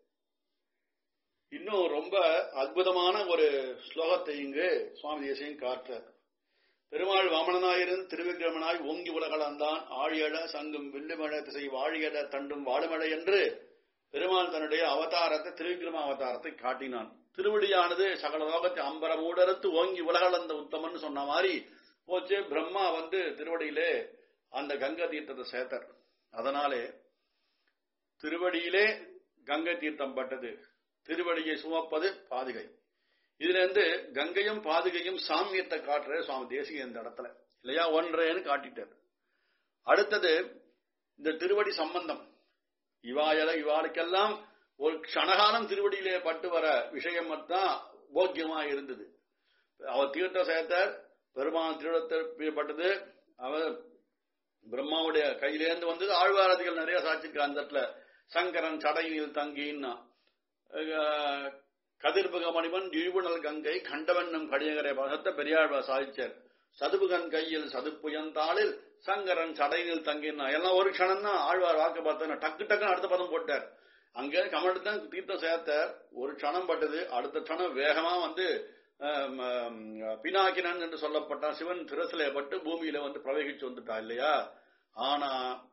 இன்னும் ரொம்ப அற்புதமான ஒரு ஸ்லோகத்தை இங்கு சுவாமி தேசியம் காட்டுறார் பெருமாள் வாமனனாயிருந்து திருவிக்கிரமனாய் ஓங்கி உலகளந்தான் ஆழியழ சங்கும் வில்லுமழ திசை வாழியட தண்டும் வாழுமழை என்று பெருமாள் தன்னுடைய அவதாரத்தை திருவிக்கிரம அவதாரத்தை காட்டினான் திருவடியானது சகல லோகத்தை அம்பர மூடறுத்து ஓங்கி உலகளந்த உத்தமன் சொன்ன மாதிரி போச்சு பிரம்மா வந்து திருவடியிலே அந்த கங்கை தீர்த்தத்தை சேர்த்தார் அதனாலே திருவடியிலே கங்கை தீர்த்தம் பட்டது திருவடியை சுமப்பது பாதுகை இதுல இருந்து கங்கையும் பாதுகையும் சாமியத்தை காட்டுற சுவாமி தேசிக இந்த இடத்துல இல்லையா ஒன்றேன்னு காட்டிட்டார் அடுத்தது இந்த திருவடி சம்பந்தம் இவாயல இவாளுக்கெல்லாம் ஒரு க்ஷணகாலம் திருவடியிலே பட்டு வர விஷயம் தான் போக்கியமா இருந்தது அவர் தீர்த்த சேர்த்தார் பெருமாள் திருடத்தில் பட்டது அவர் பிரம்மாவுடைய கையிலேருந்து வந்தது ஆழ்வாரதிகள் நிறைய சாட்சிக்கு அந்த இடத்துல சங்கரன் சடையில் தங்கின்னா அஹ், கதிர்புக மணிவன் இழிவுணல் கங்கை கண்டவண்ணம் கடியகரை பகத்த பெரியாழ்வார் சாதிச்சார் சதுபுகன் கையில் சதுப்புயந்தாளில் சங்கரன் சடையில் தங்கினா எல்லாம் ஒரு க்ஷணம் தான் ஆழ்வார் வாக்கு பார்த்தா டக்கு டக்குன்னு அடுத்த பதம் போட்டார் அங்கே கமலத்து தான் தீர்த்தம் சேர்த்தார் ஒரு க்ஷணம் பட்டது அடுத்த க்ஷணம் வேகமா வந்து ஆம், ஆம், பினாக்கினன் என்று சொல்லப்பட்ட சிவன் சிரசிலே பட்டு பூமியில வந்து பிரவேகிச்சு வந்துட்டா இல்லையா ஆனா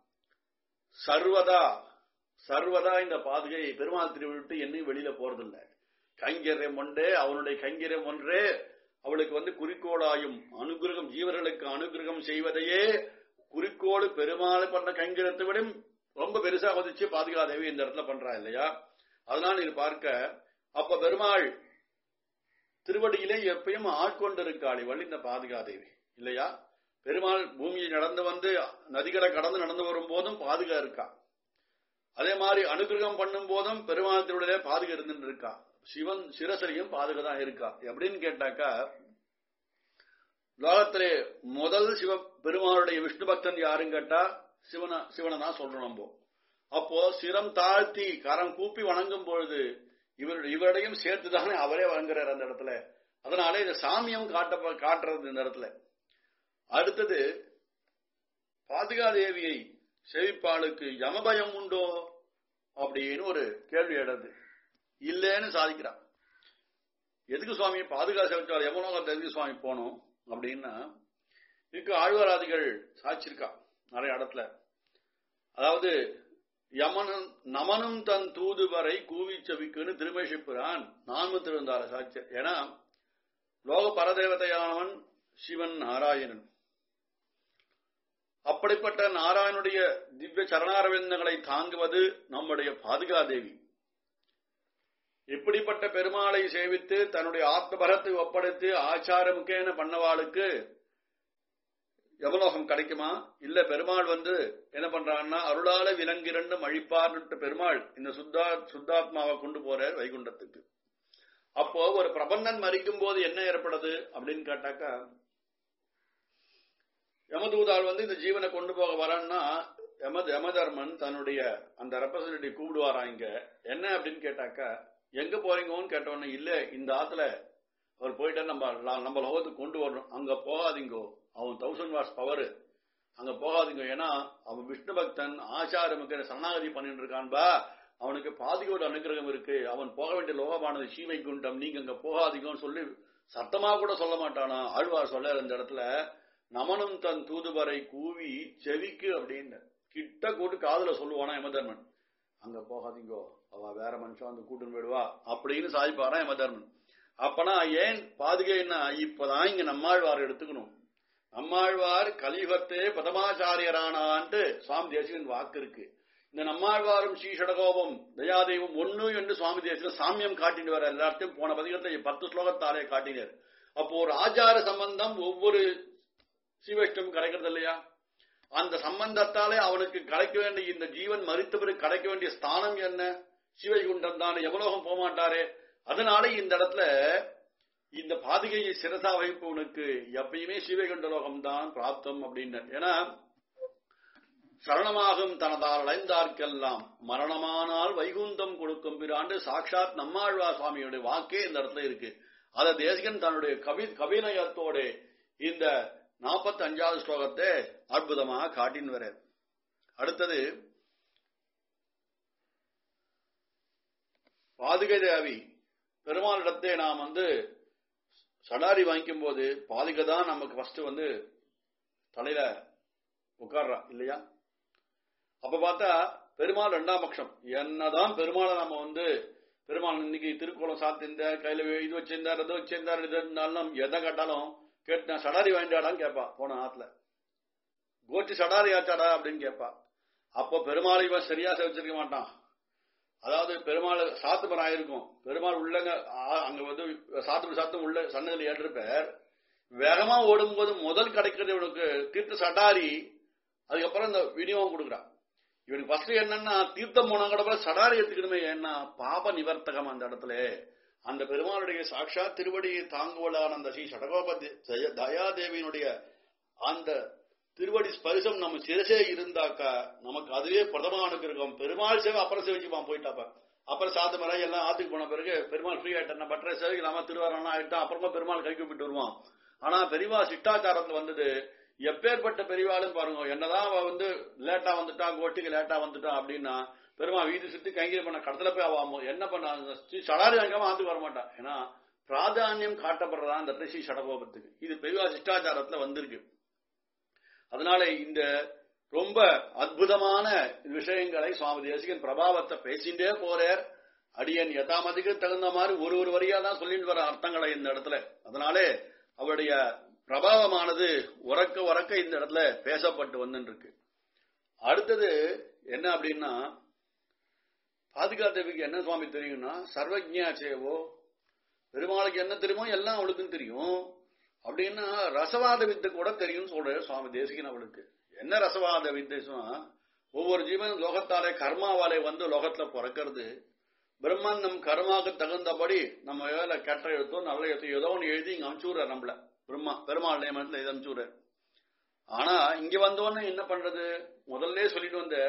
சர்வதா சர்வதா இந்த பாதுகை பெருமாள் திருவிட்டு என்னையும் வெளியில போறதில்லை கைங்கரியம் ஒன்றே அவனுடைய கைங்கரியம் ஒன்றே அவளுக்கு வந்து குறிக்கோளாயும் அனுகிரகம் ஜீவர்களுக்கு அனுகிரகம் செய்வதையே குறிக்கோள் பெருமாள் பண்ண கைங்கரியத்தை விட ரொம்ப பெருசா கொதிச்சு பாதுகாதேவி இந்த இடத்துல பண்றா இல்லையா அதனால நீங்க பார்க்க அப்ப பெருமாள் திருவடியிலே எப்பயும் ஆட்கொண்டிருக்காள் இவள் இந்த பாதுகாதேவி இல்லையா பெருமாள் பூமியை நடந்து வந்து நதிகளை கடந்து நடந்து வரும் போதும் பாதுகா இருக்கா அதே மாதிரி அனுகிரகம் பண்ணும் போதும் பெருமாள் திருவிழையிலே பாதுகா இருந்துட்டு இருக்கா சிவன் சிரசரியும் பாதுகா தான் இருக்கா எப்படின்னு கேட்டாக்கா லோகத்திலே முதல் சிவ பெருமாளுடைய விஷ்ணு பக்தன் யாருன்னு கேட்டா சிவன சிவனை தான் சொல்றோம் நம்ம அப்போ சிரம் தாழ்த்தி கரம் கூப்பி வணங்கும் பொழுது இவருடைய இவருடையும் சேர்த்துதானே அவரே வணங்குறார் அந்த இடத்துல அதனாலே இந்த சாமியம் காட்ட காட்டுறது இந்த இடத்துல அடுத்தது பாதுகாதேவியை செவிப்பாளுக்கு யமபயம் உண்டோ அப்படின்னு ஒரு கேள்வி எழுது இல்லைன்னு சாதிக்கிறான் எதுக்கு சுவாமி பாதுகா செவிச்சால் யமலோகத்தை எதுக்கு சுவாமி போனோம் அப்படின்னா இதுக்கு ஆழ்வாராதிகள் சாட்சிருக்கா நிறைய இடத்துல அதாவது யமனும் நமனும் தன் தூதுவரை கூவி செவிக்குன்னு திருமேஷிப்புறான் நான்கு திருந்தார சாட்சி ஏன்னா லோக பரதேவதையானவன் சிவன் நாராயணன் அப்படிப்பட்ட நாராயணுடைய திவ்ய சரணாரவிந்தங்களை தாங்குவது நம்முடைய பாதுகாதேவி இப்படிப்பட்ட பெருமாளை சேவித்து தன்னுடைய ஆத்மபரத்தை ஒப்படைத்து ஆச்சார முக்கேன பண்ணவாளுக்கு யமலோகம் கிடைக்குமா இல்ல பெருமாள் வந்து என்ன பண்றான்னா அருளால விலங்கிரண்டு அழிப்பார்னுட்டு பெருமாள் இந்த சுத்தா சுத்தாத்மாவை கொண்டு போற வைகுண்டத்துக்கு அப்போ ஒரு பிரபந்தன் மறிக்கும் போது என்ன ஏற்படுது அப்படின்னு கேட்டாக்கா யமதூதாள் வந்து இந்த ஜீவனை கொண்டு போக வரான்னா யம யமதர்மன் தன்னுடைய அந்த ரெப்ரசன்டேட்டிவ் கூப்பிடுவாரா இங்க என்ன அப்படின்னு கேட்டாக்கா எங்க போறீங்கன்னு கேட்டவொடனே இல்ல இந்த ஆத்துல அவர் போயிட்டா நம்ம நம்ம லோகத்துக்கு கொண்டு வரணும் அங்க போகாதீங்கோ அவன் தௌசண்ட் வாட்ஸ் பவர் அங்க போகாதீங்க ஏன்னா அவன் விஷ்ணு பக்தன் ஆச்சாரமுக்கு சரணாகதி பண்ணிட்டு இருக்கான்பா அவனுக்கு பாதியோட அனுகிரகம் இருக்கு அவன் போக வேண்டிய லோகமானது சீமை குண்டம் நீங்க அங்க போகாதீங்கன்னு சொல்லி சத்தமா கூட சொல்ல மாட்டானா ஆழ்வார் சொல்ல இந்த இடத்துல நமனும் தன் தூதுவரை கூவி செவிக்கு அப்படின்னு கிட்ட கூட்டு காதுல சொல்லுவானா யமதர்மன் அங்க போகாதீங்கோ அவ வேற மனுஷன் வந்து கூட்டுன்னு போயிடுவா அப்படின்னு சாதிப்பாரா யமதர்மன் அப்பனா ஏன் பாதுகைன்னா இப்பதான் இங்க நம்மாழ்வார் எடுத்துக்கணும் நம்மாழ்வார் கலியுகத்தே பதமாச்சாரியரானான்ட்டு சுவாமி தேசிகன் வாக்கு இருக்கு இந்த நம்மாழ்வாரும் ஸ்ரீ ஷடகோபம் தயாதெய்வம் ஒண்ணு என்று சுவாமி தேசிகன் சாமியம் காட்டிட்டு வர எல்லாத்தையும் போன பதிகத்தை பத்து ஸ்லோகத்தாலே காட்டினார் அப்போ ஒரு ஆச்சார சம்பந்தம் ஒவ்வொரு சீவைஷ்டம் கிடைக்கிறது இல்லையா அந்த சம்பந்தத்தாலே அவனுக்கு கிடைக்க வேண்டிய இந்த ஜீவன் மறித்த பிறகு கிடைக்க வேண்டிய ஸ்தானம் என்ன சிவைகுண்டம் தானே எவலோகம் போக மாட்டாரே அதனால இந்த இடத்துல இந்த பாதுகையை சிரசா வகிப்பவனுக்கு எப்பயுமே சிவகுண்ட லோகம் தான் பிராப்தம் அப்படின்னு ஏன்னா சரணமாகும் தனதால் அடைந்தார்க்கெல்லாம் மரணமானால் வைகுந்தம் கொடுக்கும் பிறாண்டு சாட்சாத் நம்மாழ்வா சுவாமியுடைய வாக்கே இந்த இடத்துல இருக்கு அத தேசிகன் தன்னுடைய கவி கவிநயத்தோட இந்த நாற்பத்தி அஞ்சாவது ஸ்லோகத்தை அற்புதமாக காட்டின் வர அடுத்தது பாதுகை தேவி பெருமாளிடத்தை நாம் வந்து சடாரி வாங்கிக்கும் போது பாதுகை தான் நமக்கு ஃபர்ஸ்ட் வந்து தலையில உட்கார்றா இல்லையா அப்ப பார்த்தா பெருமாள் ரெண்டாம் பட்சம் என்னதான் பெருமாளை நம்ம வந்து பெருமாள் இன்னைக்கு திருக்கோலம் சாத்திருந்தார் கையில இது வச்சிருந்தார் அது வச்சிருந்தார் இது இருந்தாலும் எதை கேட்டாலும் கேட்டு நான் சடாரி வாங்கிட்டாடான்னு கேட்பா போன ஆத்துல கோச்சி சடாரி ஆச்சாடா அப்படின்னு கேட்பா அப்போ பெருமாளை இவன் சரியா சேவிச்சிருக்க மாட்டான் அதாவது பெருமாள் சாத்துமரம் ஆயிருக்கும் பெருமாள் உள்ளங்க அங்க வந்து சாத்து சாத்தம் உள்ள சன்னதில் ஏற்றிருப்பார் வேகமா ஓடும்போது முதல் கிடைக்கிறது இவனுக்கு தீர்த்த சடாரி அதுக்கப்புறம் இந்த விநியோகம் கொடுக்குறான் இவனுக்கு ஃபர்ஸ்ட் என்னன்னா தீர்த்தம் போனா கூட சடாரி எடுத்துக்கணுமே ஏன்னா பாப நிவர்த்தகம் அந்த இடத்துல அந்த பெருமாளுடைய சாட்சா திருவடியை தாங்குவலான அந்த ஸ்ரீ சடகோப தயாதேவியினுடைய அந்த திருவடி ஸ்பரிசம் நம்ம சிரசே இருந்தாக்கா நமக்கு அதுவே பிரதம அனுகிரகம் பெருமாள் சேவை அப்புறம் சேவிச்சுப்பான் போயிட்டாப்ப அப்புறம் சாத்து மரம் எல்லாம் ஆத்துக்கு போன பிறகு பெருமாள் ஃப்ரீ ஆயிட்டான் பற்ற சேவை இல்லாம திருவாரணம் ஆயிட்டான் அப்புறமா பெருமாள் கை கூப்பிட்டு வருவான் ஆனா பெரியவா சிட்டாச்சாரத்துல வந்தது எப்பேற்பட்ட பெரியவாளும் பாருங்க என்னதான் அவ வந்து லேட்டா வந்துட்டான் கோட்டிக்கு லேட்டா வந்துட்டான் அப்படின்னா பெருமா வீதி சுத்தி கைங்கரி பண்ண கடத்துல போய் அவ என்ன பண்ண சடாரி வாங்காம ஆத்துக்கு வர மாட்டான் ஏன்னா பிராதானியம் காட்டப்படுறதா இந்த ரிஷி சடகோபத்துக்கு இது பெரியவா சிஷ்டாச்சாரத்துல வந்திருக்கு அதனால இந்த ரொம்ப அற்புதமான விஷயங்களை சுவாமி தேசிகன் பிரபாவத்தை பேசிண்டே போறார் அடியன் யதாமதிக்கு தகுந்த மாதிரி ஒரு ஒரு வரியா தான் சொல்லிட்டு வர அர்த்தங்களை இந்த இடத்துல அதனாலே அவருடைய பிரபாவமானது உறக்க உறக்க இந்த இடத்துல பேசப்பட்டு வந்துட்டு இருக்கு அடுத்தது என்ன அப்படின்னா பாதுகாத்தேவிக்கு என்ன சுவாமி தெரியும்னா சர்வஜா சேவோ பெருமாளுக்கு என்ன தெரியுமோ எல்லாம் அவளுக்கும் தெரியும் அப்படின்னா ரசவாத வித்தை கூட தெரியும் சொல்ற சுவாமி தேசிகன் அவளுக்கு என்ன ரசவாத வித்தை சொன்னா ஒவ்வொரு ஜீவனும் லோகத்தாலே கர்மாவாலே வந்து லோகத்துல பிறக்கிறது பிரம்மன் நம் கர்மாவுக்கு தகுந்தபடி நம்ம வேலை கெட்ட எழுத்தோ நல்ல எழுத்தோ ஏதோ ஒன்று எழுதி இங்க அனுப்பிச்சுடுற நம்மள பிரம்மா பெருமாள் நியமனத்துல இதை அனுப்பிச்சுடுற ஆனா இங்க வந்தோன்னு என்ன பண்றது முதல்ல சொல்லிட்டு வந்த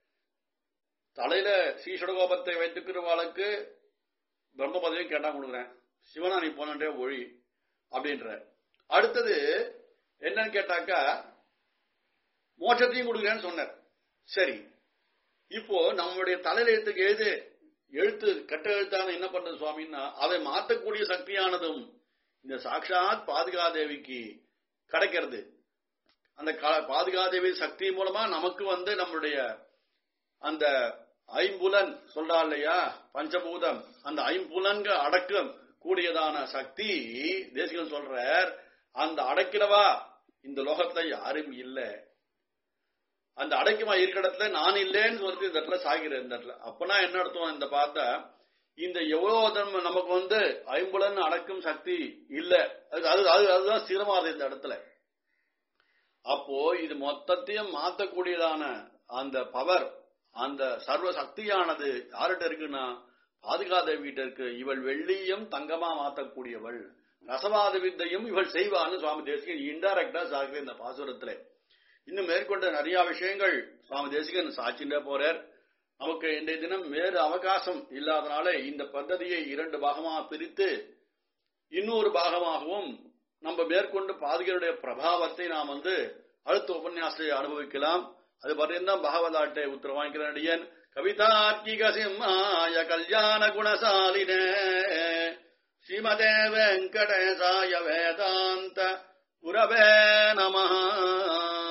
தலையில ஸ்ரீஷடகோபத்தை வைத்துக்கிறவாளுக்கு பிரம்ம பதவியும் கேட்டா கொடுக்குறேன் சிவனா நீ போனே ஒழி அப்படின்ற அடுத்தது என்னன்னு கேட்டாக்கா மோட்சத்தையும் கொடுக்குறேன்னு சொன்னார் சரி இப்போ நம்மளுடைய தலையில எழுத்துக்கு எழுது எழுத்து கட்ட எழுத்தான என்ன பண்றது சுவாமின்னா அதை மாற்றக்கூடிய சக்தியானதும் இந்த சாட்சாத் பாதுகாதேவிக்கு கிடைக்கிறது அந்த பாதுகாதேவி சக்தி மூலமா நமக்கு வந்து நம்மளுடைய அந்த ஐம்புலன் சொல்றா இல்லையா பஞ்சபூதம் அந்த ஐம்புலன்க அடக்கம் கூடியதான சக்தி தேசிகன் சொல்றார் அந்த அடக்கிடவா இந்த லோகத்துல யாரும் இல்லை அந்த அடைக்குமா இருக்கிற இடத்துல நான் இல்லைன்னு சொல்லிட்டு இந்த இடத்துல சாகிற இந்த இடத்துல அப்பனா என்ன அர்த்தம் இந்த பார்த்தா இந்த எவ்வளவு தன்மை நமக்கு வந்து ஐம்புலன் அடக்கும் சக்தி இல்ல அது அது அது அதுதான் ஸ்திரமாது இந்த இடத்துல அப்போ இது மொத்தத்தையும் மாத்தக்கூடியதான அந்த பவர் அந்த சர்வ சக்தியானது யார்கிட்ட இருக்குன்னா பாதுகாத வீட்டு இருக்கு இவள் வெள்ளியும் தங்கமா மாத்தக்கூடியவள் ரசவாத வித்தையும் இவள் செய்வான்னு சுவாமி தேசிகன் இன்டைரக்டா சாகுற இந்த பாசுரத்துல இன்னும் மேற்கொண்ட நிறைய விஷயங்கள் சுவாமி தேசிகன் சாட்சிண்டே போறார் நமக்கு இன்றைய தினம் வேறு அவகாசம் இல்லாதனால இந்த பദ്ധதியை இரண்டு பாகமாக பிரித்து இன்னொரு பாகமாகவும் நம்ம மேற்கொண்டு பாதுகளுடைய பிரபாவத்தை நாம் வந்து அடுத்த உபன்யாசத்தை அனுபவிக்கலாம் அது பர்யந்தம் பகவதாட்டை உத்தரவாங்கிற அடியன் கவிதார்க்கிக சிம்மாய கல்யாண குணசாலினே ஸ்ரீமதே வெங்கடேசாய வேதாந்த குரவே நமஹ